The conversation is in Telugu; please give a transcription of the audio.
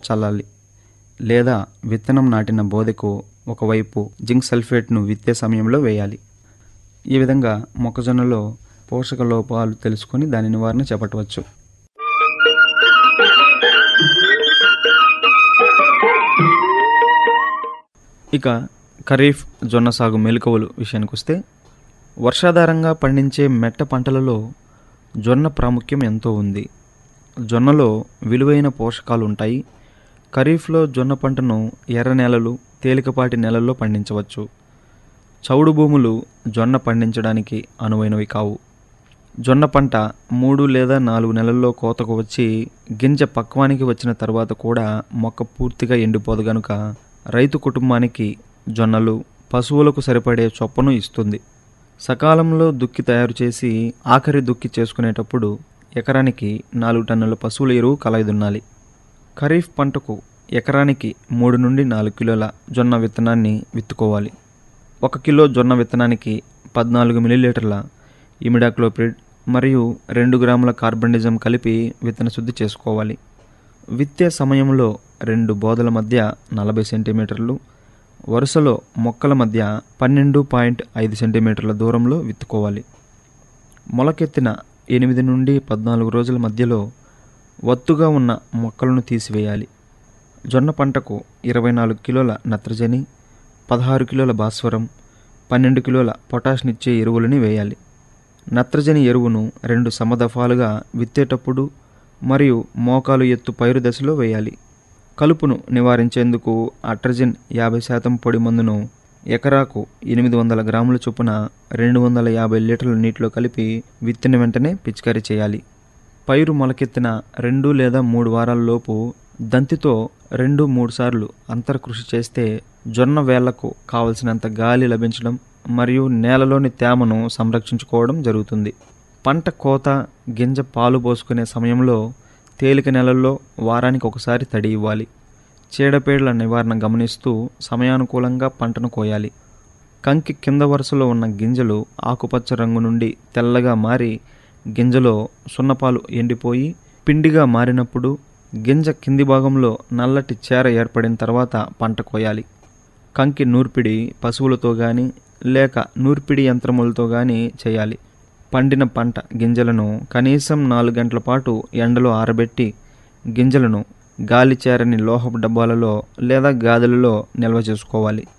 చల్లాలి లేదా విత్తనం నాటిన బోదెకు ఒకవైపు జింక్ సల్ఫేట్ను విత్తే సమయంలో వేయాలి ఈ విధంగా మొక్కజొన్నలో పోషక లోపాలు తెలుసుకొని దాని నివారణ చేపట్టవచ్చు ఇక ఖరీఫ్ జొన్న సాగు మెలకువలు విషయానికి వస్తే వర్షాధారంగా పండించే మెట్ట పంటలలో జొన్న ప్రాముఖ్యం ఎంతో ఉంది జొన్నలో విలువైన పోషకాలు ఉంటాయి ఖరీఫ్లో జొన్న పంటను ఎర్ర నేలలు తేలికపాటి నేలల్లో పండించవచ్చు చౌడు భూములు జొన్న పండించడానికి అనువైనవి కావు జొన్న పంట మూడు లేదా నాలుగు నెలల్లో కోతకు వచ్చి గింజ పక్వానికి వచ్చిన తర్వాత కూడా మొక్క పూర్తిగా ఎండిపోదు గనుక రైతు కుటుంబానికి జొన్నలు పశువులకు సరిపడే చొప్పను ఇస్తుంది సకాలంలో దుక్కి తయారు చేసి ఆఖరి దుక్కి చేసుకునేటప్పుడు ఎకరానికి నాలుగు టన్నుల పశువుల ఎరువు కలయిదున్నాలి ఖరీఫ్ పంటకు ఎకరానికి మూడు నుండి నాలుగు కిలోల జొన్న విత్తనాన్ని విత్తుకోవాలి ఒక కిలో జొన్న విత్తనానికి పద్నాలుగు మిల్లీలీటర్ల ఇమిడాక్లోప్రిడ్ మరియు రెండు గ్రాముల కార్బనిజం కలిపి విత్తన శుద్ధి చేసుకోవాలి విత్తే సమయంలో రెండు బోదల మధ్య నలభై సెంటీమీటర్లు వరుసలో మొక్కల మధ్య పన్నెండు పాయింట్ ఐదు సెంటీమీటర్ల దూరంలో విత్తుకోవాలి మొలకెత్తిన ఎనిమిది నుండి పద్నాలుగు రోజుల మధ్యలో వత్తుగా ఉన్న మొక్కలను తీసివేయాలి జొన్న పంటకు ఇరవై నాలుగు కిలోల నత్రజని పదహారు కిలోల భాస్వరం పన్నెండు కిలోల పొటాష్నిచ్చే ఎరువులని వేయాలి నత్రజని ఎరువును రెండు సమదఫాలుగా విత్తేటప్పుడు మరియు మోకాలు ఎత్తు పైరు దశలో వేయాలి కలుపును నివారించేందుకు అట్రజిన్ యాభై శాతం పొడి మందును ఎకరాకు ఎనిమిది వందల గ్రాముల చొప్పున రెండు వందల యాభై లీటర్ల నీటిలో కలిపి విత్తిన వెంటనే పిచికారీ చేయాలి పైరు మొలకెత్తిన రెండు లేదా మూడు వారాల లోపు దంతితో రెండు మూడు సార్లు అంతర కృషి చేస్తే జొన్న వేళ్లకు కావలసినంత గాలి లభించడం మరియు నేలలోని తేమను సంరక్షించుకోవడం జరుగుతుంది పంట కోత గింజ పాలు పోసుకునే సమయంలో తేలిక నెలల్లో వారానికి ఒకసారి తడి ఇవ్వాలి చీడపీడల నివారణ గమనిస్తూ సమయానుకూలంగా పంటను కోయాలి కంకి కింద వరుసలో ఉన్న గింజలు ఆకుపచ్చ రంగు నుండి తెల్లగా మారి గింజలో సున్నపాలు ఎండిపోయి పిండిగా మారినప్పుడు గింజ కింది భాగంలో నల్లటి చేర ఏర్పడిన తర్వాత పంట కోయాలి కంకి నూర్పిడి పశువులతో కానీ లేక నూర్పిడి యంత్రములతో కానీ చేయాలి పండిన పంట గింజలను కనీసం నాలుగు గంటల పాటు ఎండలో ఆరబెట్టి గింజలను గాలి చేరని లోహపు డబ్బాలలో లేదా గాదులలో నిల్వ చేసుకోవాలి